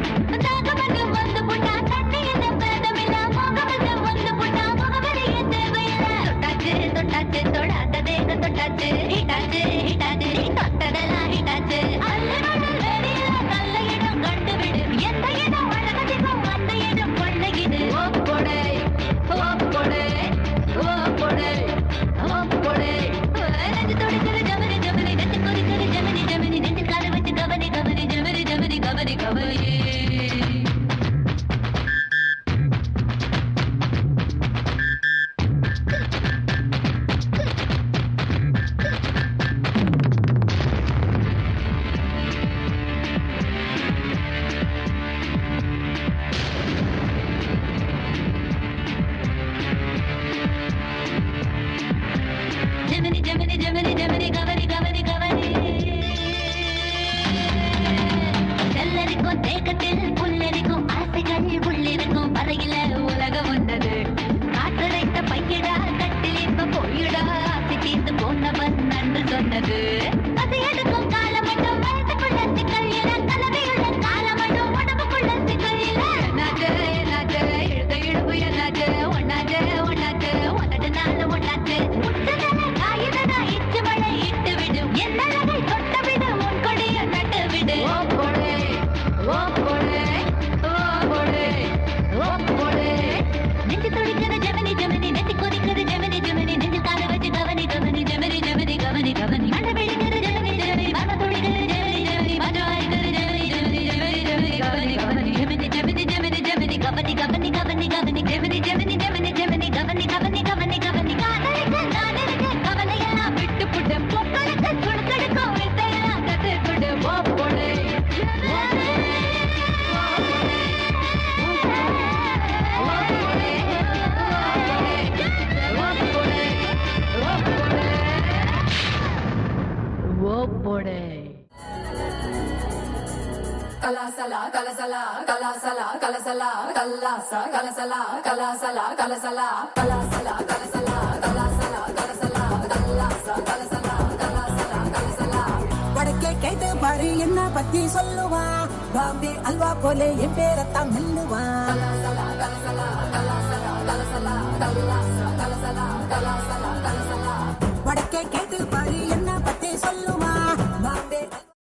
தாகமது வந்து புட்டா தண்ணி என்ன பேதமில்ல மோகமது வந்து புட்டா முகவரியே தேவையில்ல தொட்டாச்சு தொட்டாச்சு தொடாத தேக தொட்டாச்சு ஹிட்டாச்சு ஹிட்டாச்சு நீ தொட்டதெல்லாம் ஹிட்டாச்சு அல்ல கடல் வெளியில நல்ல இடம் கண்டுவிடு எந்த இடம் அழகதிகம் அந்த இடம் கொள்ளையிடு ஓ கொடை ஓ கொடை ஓ கொடை ஓ கொடை நெஞ்சு துடிக்கிற ஜமனி ஜமனி நெஞ்சு கொதிக்கிற ஜமனி ஜமனி நெஞ்சு கால வச்சு கவனி கவனி ஜமனி ஜமனி கவனி கவனி ஜெமினி ஜெமினி ஜெமினி ஜெமினி கவனி கவனி கவனி செல்லரிக்கும் தேக்கத்தில் புல்லரிக்கும் ஆசைகள் உள்ளிருக்கும் பறையில உலகம் வந்தது காற்றடைத்த பையடா கட்டில் இப்ப பொய்யடா ஆசை தீர்ந்து போனவன் நன்று சொன்னது அது எடுக்கும் காலம் மட்டும் வயதுக்குள்ள சிக்கல் இல்ல கலவையுள்ள காலம் மட்டும் உடம்புக்குள்ள சிக்கல் இல்ல என்னாச்சு என்னாச்சு இழுத்த இழுப்பு என்னாச்சு ஒன்னாச்சு ஒன்னாச்சு ஒன்னது நாள் ஒன்னாச்சு முட்டதல காயுதடா இச்சு மழை இட்டு விடு என்னழகை தொட்ட விடு உன் கொடிய நட்டு விடு ஓ கொடை ஓ கொடை ஓ கொடை ஓ கொடை நெஞ்சு துடிக்கிற ஜெமினி ஜெமினி நெத்தி கொதிக்கிற ஜெமினி ஜெமினி நெஞ்சு கால வச்சு கவனி கவனி ஜெமினி ஜெமினி கவனி கவனி மழை விழுகிற ஜெமினி ஜெமினி மன துடிக்கிற ஜெமினி ஜெமினி மஜா இருக்கிற ஜெமினி ஜெமினி ஜெமினி ஜெமினி கவனி கவனி ஜெமினி ஜெமினி ஜெமினி ஜெமினி கவனி கவனி கவனி கவனி ஜெமினி ஜெமினி ஜெமினி ஜெமினி கவனி கவனி கவனி கவனி காதலிக்க நான் இருக்க கவலையெல்லாம் விட்டு புட்டு பொக்களுக்கு சுடுக்கடுக்கும் வித்தையெல்லாம் கத்து கொடு ஓ பொடு ஓ பொடு கலாசலா கலசலா கலாசலா கலசலா கல்லாசா கலசலா கலாசலா கலசலா கலாசலா கலசலா கலாசலா கலசலா கல்லாசா கலசலா கலாசலா கலசலா வடக்கே கேட்டு பாரு என்ன பத்தி சொல்லுவா பாம்பே அல்வா போல என் பேரத்தான் மெல்லுவா கலாசலா கலசலா கலாசலா கலசலா கல்லாசா கலசலா கலாசலா